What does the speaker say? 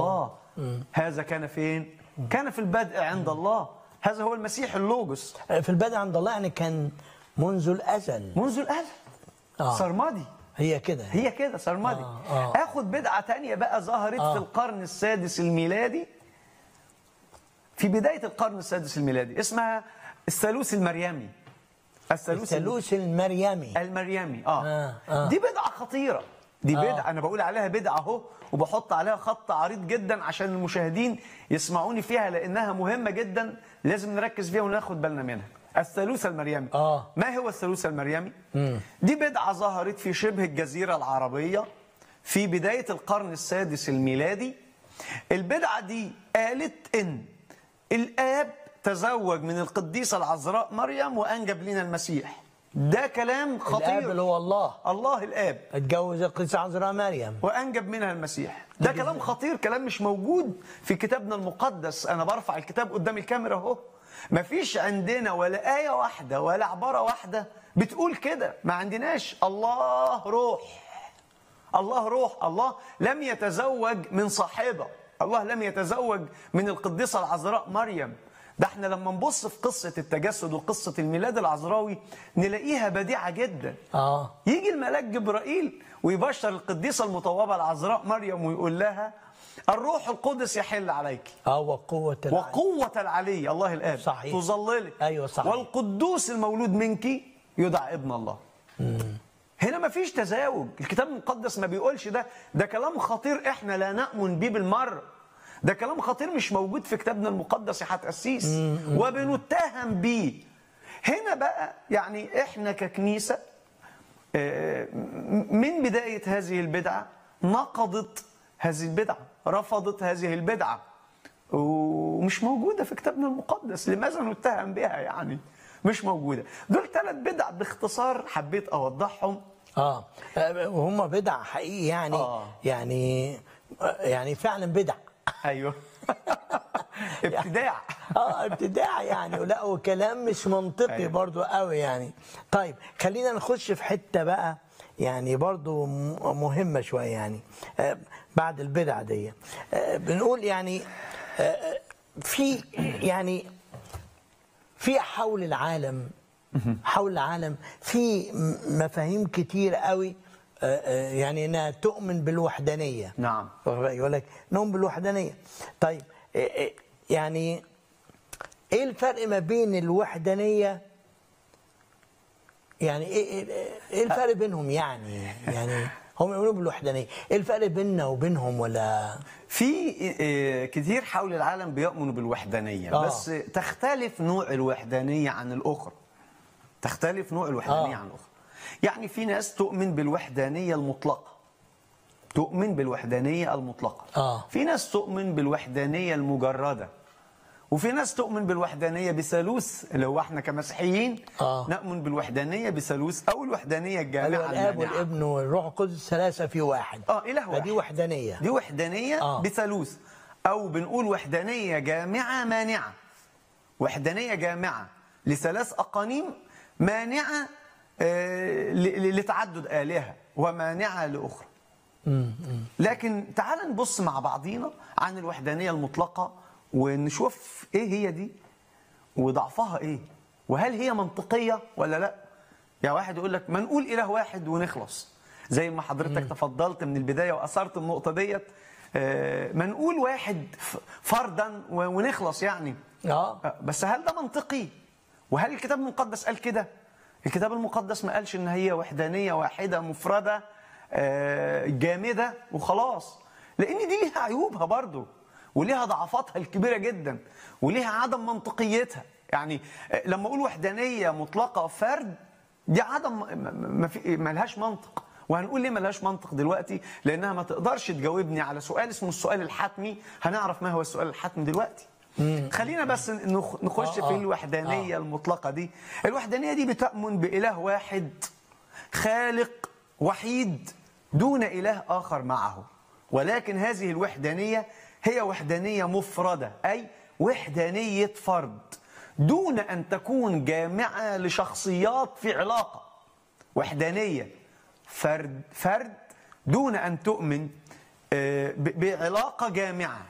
الله هذا كان فين كان في البدء عند الله هذا هو المسيح اللوجوس في البدء عند الله يعني كان منذ الازل منذ الازل آه. سرمدي هي كده هي كده سرمدي آه، آه. اخد بدعه تانية بقى ظهرت آه. في القرن السادس الميلادي في بدايه القرن السادس الميلادي اسمها الثالوث المريمي الثالوث الثالوث المريمي المريمي اه, آه، آه. دي بدعه خطيره دي آه. بدعه انا بقول عليها بدعه اهو وبحط عليها خط عريض جدا عشان المشاهدين يسمعوني فيها لانها مهمه جدا لازم نركز فيها وناخد بالنا منها الثالوث المريمي آه. ما هو الثالوث المريمي دي بدعه ظهرت في شبه الجزيره العربيه في بدايه القرن السادس الميلادي البدعه دي قالت ان الاب تزوج من القديسه العذراء مريم وانجب لنا المسيح ده كلام خطير الاب اللي هو الله الله الاب اتجوز القديسه عذراء مريم وانجب منها المسيح ده كلام خطير كلام مش موجود في كتابنا المقدس انا برفع الكتاب قدام الكاميرا اهو مفيش عندنا ولا آية واحدة ولا عبارة واحدة بتقول كده ما عندناش الله روح الله روح الله لم يتزوج من صاحبة الله لم يتزوج من القديسة العذراء مريم ده احنا لما نبص في قصة التجسد وقصة الميلاد العذراوي نلاقيها بديعة جدا اه يجي الملاك جبرائيل ويبشر القديسة المطوبة العذراء مريم ويقول لها الروح القدس يحل عليك اه وقوه العين. وقوة العلي الله الآب صحيح. تظللك أيوة صحيح. والقدوس المولود منك يدعى ابن الله هنا ما فيش تزاوج الكتاب المقدس ما بيقولش ده ده كلام خطير احنا لا نؤمن بيه بالمرة ده كلام خطير مش موجود في كتابنا المقدس يا حات قسيس وبنتهم بيه هنا بقى يعني احنا ككنيسة آه، من بداية هذه البدعة نقضت هذه البدعة رفضت هذه البدعة ومش موجودة في كتابنا المقدس لماذا نتهم بها يعني مش موجودة دول ثلاث بدع باختصار حبيت أوضحهم اه آه، وهم بدع حقيقي يعني آه. يعني آه، يعني فعلا بدع أيوه ابتداع اه ابتداع يعني لا وكلام مش منطقي أيوة. برضو قوي يعني طيب خلينا نخش في حته بقى يعني برضو م- مهمه شويه يعني آه، بعد البدع دي آه، بنقول يعني آه، في يعني في حول العالم حول العالم في م- مفاهيم كتير قوي آه، آه، يعني انها تؤمن بالوحدانيه نعم يقول لك نؤمن بالوحدانيه طيب آه، آه، يعني ايه الفرق ما بين الوحدانيه يعني ايه ايه إيه الفرق بينهم يعني يعني هم يؤمنوا بالوحدانيه ايه الفرق بيننا وبينهم ولا في آه، كتير حول العالم بيؤمنوا بالوحدانية آه. بس تختلف نوع الوحدانية عن الأخرى تختلف نوع الوحدانية آه. عن الأخرى يعني في ناس تؤمن بالوحدانية المطلقة تؤمن بالوحدانية المطلقة آه. في ناس تؤمن بالوحدانية المجردة وفي ناس تؤمن بالوحدانية بثالوث اللي هو احنا كمسيحيين آه. نؤمن بالوحدانية بثالوث أو الوحدانية الجامعة ايوه الاب المانعة. والابن والروح القدس ثلاثه في واحد اه اله واحد فدي وحدانيه دي وحدانيه آه. بثالوث او بنقول وحدانيه جامعه مانعه وحدانيه جامعه لثلاث اقانيم مانعه آه، ل- ل- لتعدد الهه ومانعه لاخرى لكن تعال نبص مع بعضينا عن الوحدانيه المطلقه ونشوف ايه هي دي وضعفها ايه وهل هي منطقيه ولا لا يا واحد يقول لك ما نقول اله واحد ونخلص زي ما حضرتك تفضلت من البدايه واثرت النقطه ديت آه، ما نقول واحد ف- فردا و- ونخلص يعني اه آه، بس هل ده منطقي وهل الكتاب المقدس قال كده الكتاب المقدس ما قالش ان هي وحدانيه واحده مفرده آه، جامده وخلاص لان دي ليها عيوبها برضو وليها ضعفاتها الكبيره جدا وليها عدم منطقيتها يعني آه، لما اقول وحدانيه مطلقه فرد دي عدم م- م- ما في ملهاش منطق وهنقول ليه ملهاش منطق دلوقتي لانها ما تقدرش تجاوبني على سؤال اسمه السؤال الحتمي هنعرف ما هو السؤال الحتمي دلوقتي خلينا بس نخ- نخش آه، في آه. الوحدانيه المطلقه دي الوحدانيه دي بتؤمن باله واحد خالق وحيد دون اله اخر معه ولكن هذه الوحدانيه هي وحدانيه مفرده اي وحدانيه فرد دون ان تكون جامعه لشخصيات في علاقه وحدانيه فرد فرد دون ان تؤمن آه، ب- بعلاقه جامعه